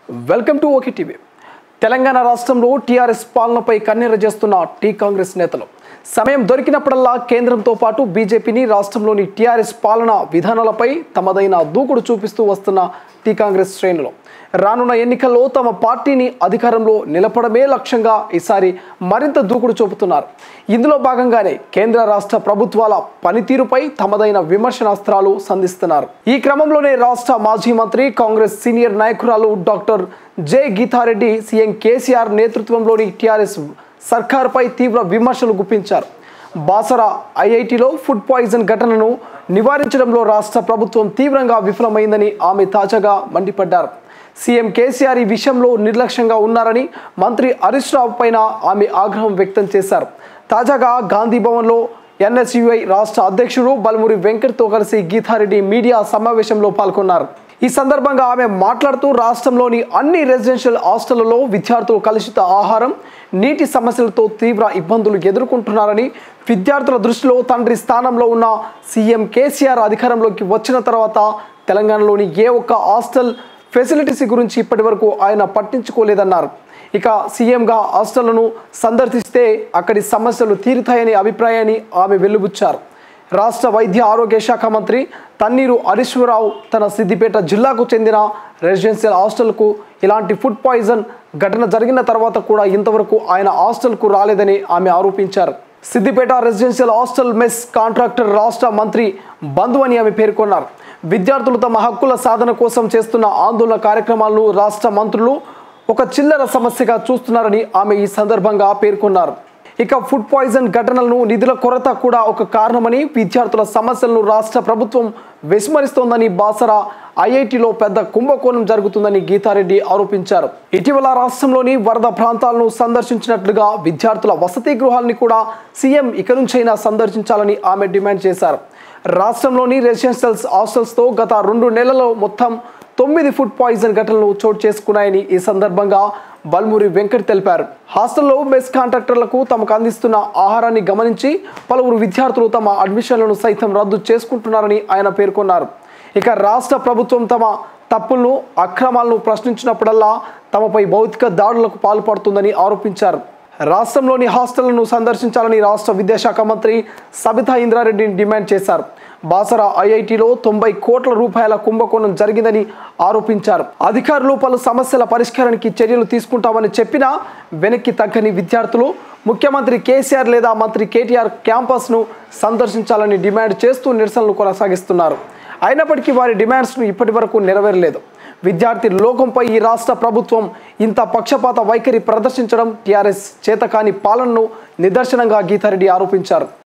welcome to okay TV Telangana రాష్ట్రంలో TRS పాలనపై కన్నెర చేస్తున్న టీ కాంగ్రెస్ నేతలు సమయం దొరికినప్పుడల్లా కేంద్రంతో పాటు బీజేపీని రాష్ట్రంలోని టీఆర్ఎస్ పాలన విధానాలపై తమదైన దూకుడు చూపిస్తూ వస్తున్న టీ కాంగ్రెస్ శ్రేణులు రానున్న ఎన్నికల్లో తమ పార్టీని అధికారంలో నిలపడమే లక్ష్యంగా ఈసారి మరింత దూకుడు చూపుతున్నారు ఇందులో భాగంగానే కేంద్ర రాష్ట్ర ప్రభుత్వాల పనితీరుపై తమదైన విమర్శనాస్త్రాలు సంధిస్తున్నారు ఈ క్రమంలోనే రాష్ట్ర మాజీ మంత్రి కాంగ్రెస్ సీనియర్ నాయకురాలు doctor J Geeta Reddy CM KCR నేతృత్వంలోని టీఆర్ఎస్ సర్కార్పై తీవ్ర విమర్శలు గుప్పించారు బాసర ఐఐటిలో ఫుడ్ పాయిజన్ ఘటనను నివారించడంలో రాష్ట్ర ప్రభుత్వం తీవ్రంగా విఫలమైందని ఆమె తాజాగా మండిపడ్డారు సీఎం కేసీఆర్ ఈ విషయంలో నిర్లక్ష్యంగా ఉన్నారని మంత్రి హరీష్ రావు పైన ఆమె ఆగ్రహం వ్యక్తం చేశారు తాజాగా గాంధీ భవన్లో ఎన్ఎస్యుఐ రాష్ట్ర అధ్యక్షుడు బలమురి వెంకట్తో కలిసి గీతారెడ్డి మీడియా సమావేశంలో పాల్గొన్నారు ఈ సందర్భంగా ఆమె మాట్లాడుతూ రాష్ట్రంలోని అన్ని రెసిడెన్షియల్ హాస్టళ్లలో విద్యార్థులు కలుషిత ఆహారం నీటి సమస్యలతో తీవ్ర ఇబ్బందులు ఎదుర్కొంటున్నారని విద్యార్థుల దృష్టిలో తండ్రి స్థానంలో ఉన్న సీఎం కేసీఆర్ అధికారంలోకి వచ్చిన తర్వాత తెలంగాణలోని ఏ ఒక్క హాస్టల్ ఫెసిలిటీస్ గురించి ఇప్పటివరకు ఆయన పట్టించుకోలేదన్నారు ఇక సీఎంగా హాస్టళ్లను సందర్శిస్తే అక్కడి సమస్యలు తీరుతాయనే అభిప్రాయాన్ని ఆమె వెలుబుచ్చారు రాష్ట్ర వైద్య ఆరోగ్య శాఖ మంత్రి తన్నీరు హరీశ్వరరావు తన సిద్దిపేట జిల్లాకు చెందిన రెసిడెన్షియల్ హాస్టల్కు ఇలాంటి ఫుడ్ పాయిజన్ ఘటన జరిగిన తర్వాత కూడా ఇంతవరకు ఆయన హాస్టల్కు రాలేదని ఆమె ఆరోపించారు Siddipet residential hostel mess contractor రాష్ట్ర మంత్రి బంధు అని ఆమె పేర్కొన్నారు విద్యార్థులు తమ హక్కుల సాధన కోసం చేస్తున్న ఆందోళన కార్యక్రమాలను రాష్ట్ర మంత్రులు ఒక చిల్లర సమస్యగా చూస్తున్నారని ఆమె ఈ సందర్భంగా పేర్కొన్నారు ఇక ఫుడ్ పాయిజన్ ఘటనలను నిధుల కొరత కూడా ఒక కారణమని విద్యార్థుల సమస్యలను రాష్ట్ర ప్రభుత్వం విస్మరిస్తోందని బాసర ఐఐటిలో పెద్ద కుంభకోణం జరుగుతుందని గీతారెడ్డి ఆరోపించారు ఇటీవల రాష్ట్రంలోని వరద ప్రాంతాలను సందర్శించినట్లుగా విద్యార్థుల వసతి గృహాలని కూడా సీఎం ఇక నుంచైనా సందర్శించాలని ఆమె డిమాండ్ చేశారు రాష్ట్రంలోని రెసిడెన్షియల్స్ హాస్టల్స్తో గత రెండు నెలల్లో మొత్తం తొమ్మిది ఫుడ్ పాయిజన్ ఘటనలు చోటు చేసుకున్నాయని ఈ సందర్భంగా బల్మూరి వెంకట్ తెలిపారు హాస్టల్లో మెస్ కాంట్రాక్టర్లకు తమకు అందిస్తున్న ఆహారాన్ని గమనించి పలువురు విద్యార్థులు తమ అడ్మిషన్లను సైతం రద్దు చేసుకుంటున్నారని ఆయన పేర్కొన్నారు ఇక రాష్ట్ర ప్రభుత్వం తమ తప్పులను అక్రమాలను ప్రశ్నించినప్పుడల్లా తమపై భౌతిక దాడులకు పాల్పడుతుందని ఆరోపించారు రాష్ట్రంలోని హాస్టళ్లను సందర్శించాలని రాష్ట్ర విద్యాశాఖ మంత్రి సబితా ఇంద్రారెడ్డిని డిమాండ్ చేశారు బాసర ఐఐటిలో తొంభై కోట్ల రూపాయల కుంభకోణం జరిగిందని ఆరోపించారు అధికారులు పలు సమస్యల పరిష్కారానికి చర్యలు తీసుకుంటామని చెప్పినా వెనక్కి తగ్గని విద్యార్థులు ముఖ్యమంత్రి కేసీఆర్ లేదా మంత్రి కేటీఆర్ క్యాంపస్ను సందర్శించాలని డిమాండ్ చేస్తూ నిరసనలు కొనసాగిస్తున్నారు అయినప్పటికీ వారి డిమాండ్స్ను ఇప్పటి వరకు నెరవేరలేదు విద్యార్థి లోకంపై ఈ రాష్ట్ర ప్రభుత్వం ఇంత పక్షపాత వైఖరి ప్రదర్శించడం టీఆర్ఎస్ చేతకాని పాలనను నిదర్శనంగా గీతారెడ్డి ఆరోపించారు